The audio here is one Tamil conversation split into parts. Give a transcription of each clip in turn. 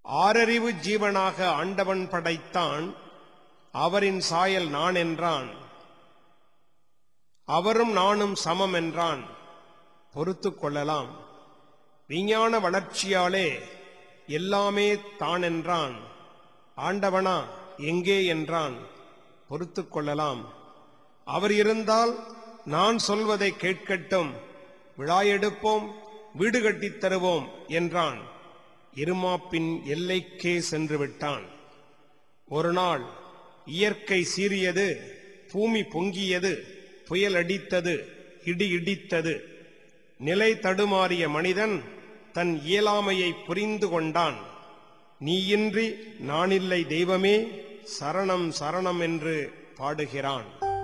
ஆறறிவு ஜீவனாக ஆண்டவன் படைத்தான் அவரின் சாயல் நான் என்றான் அவரும் நானும் சமம் என்றான் பொறுத்துக் கொள்ளலாம் விஞ்ஞான வளர்ச்சியாலே எல்லாமே தான் என்றான் ஆண்டவனா எங்கே என்றான் பொறுத்துக் கொள்ளலாம் அவர் இருந்தால் நான் சொல்வதை கேட்கட்டும் விழா எடுப்போம் வீடு கட்டித் தருவோம் என்றான் இருமாப்பின் எல்லைக்கே சென்று விட்டான் ஒரு நாள் இயற்கை சீறியது பூமி பொங்கியது புயல் அடித்தது இடி இடித்தது நிலை தடுமாறிய மனிதன் தன் இயலாமையை புரிந்து கொண்டான் நீயின்றி நானில்லை தெய்வமே சரணம் சரணம் என்று பாடுகிறான்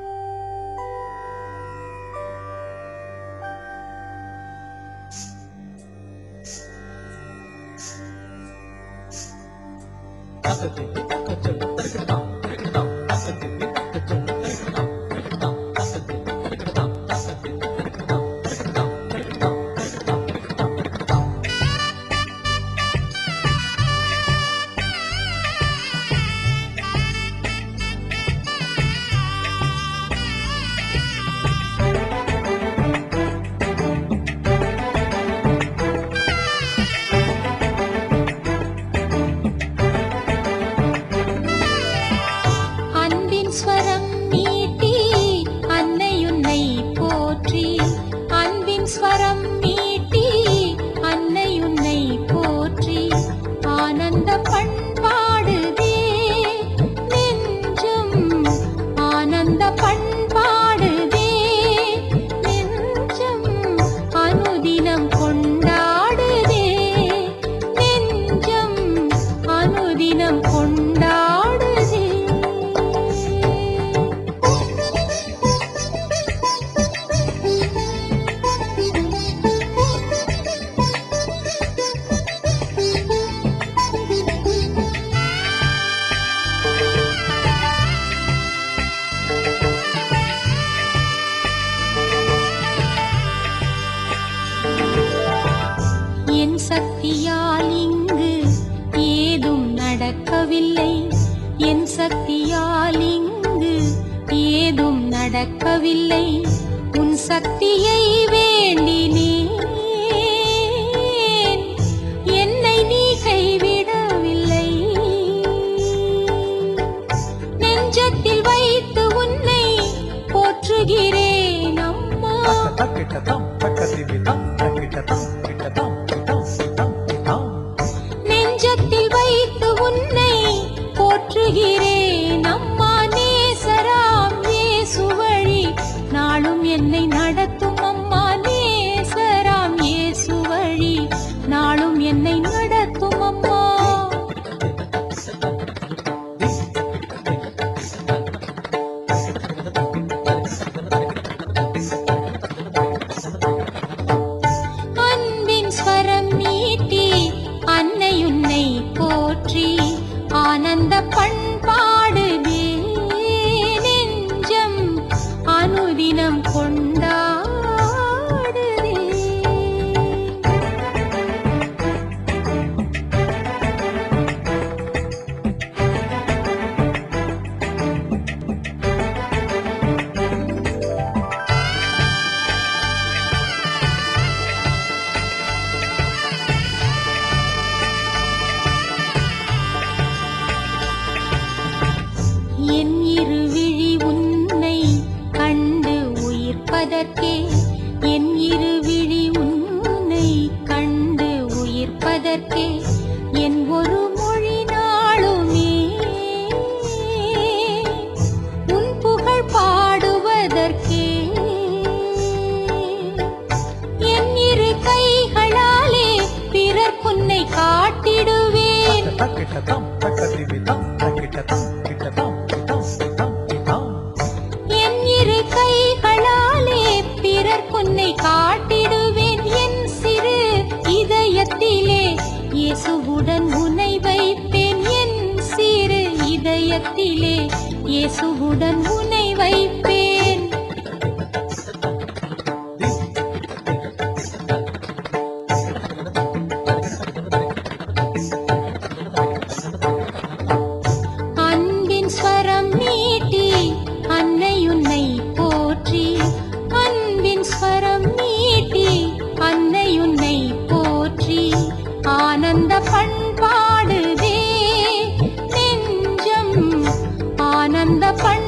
அன்பின் ஸ்வரம் மீட்டி அன்னையுன்னை போற்றி அன்பின் ஸ்வரம் மீட்டி அன்னையுன்னை போற்றி ஆனந்த பண்பாடுதே நெஞ்சம் ஆனந்த பண்பாடுதே நெஞ்சம் அனுதினம் கொண்டாடுதே நெஞ்சம் அனுதினம் கொண்டாடுதே என் சக்தியால் இங்கு ஏதும் நடக்கவில்லை என் சக்தியால் இங்கு ஏதும் நடக்கவில்லை உன் சக்தியை வேண்டினேன் என்னை நீ கைவிடவில்லை நெஞ்சத்தில் வைத்து உன்னை போற்றுகிறேன் அம்மா நெஞ்சத்தில் வைத்து உன்னை போற்றுகிறேன் அம்மா நேசராம் இயேசு வழி நாளும் என்னை நடத்தும் அம்மா நேசராம் இயேசு வழி நாளும் என்னை நடத்தும் அம்மா அன்பின் ஸ்வரம் மீட்டி அன்னையுன்னை போற்றி ஆனந்த பண்பாடுதே நெஞ்சம் அனுதினம் கொண்டாடுதே என் இருவிழி உன்னை கண்டு உயிர்ப்பதற்கே என் இருவிழி உன்னை கண்டு உயிர்ப்பதற்கே என் ஒரு மொழி நாளுமே உன் புகழ் பாடுவதற்கே என் இரு கைகளாலே பிறர் புன்னை காட்டிடுவேன் என் இரு கைகளாலே பிறர் புன்னை காட்டிடுவேன் என் சிறு இதயத்திலே இயேசுவுடன் உன்னை வைப்பேன் என் சிறு இதயத்திலே இயேசுவுடன் உன்னை வைப்பேன் அந்த பண்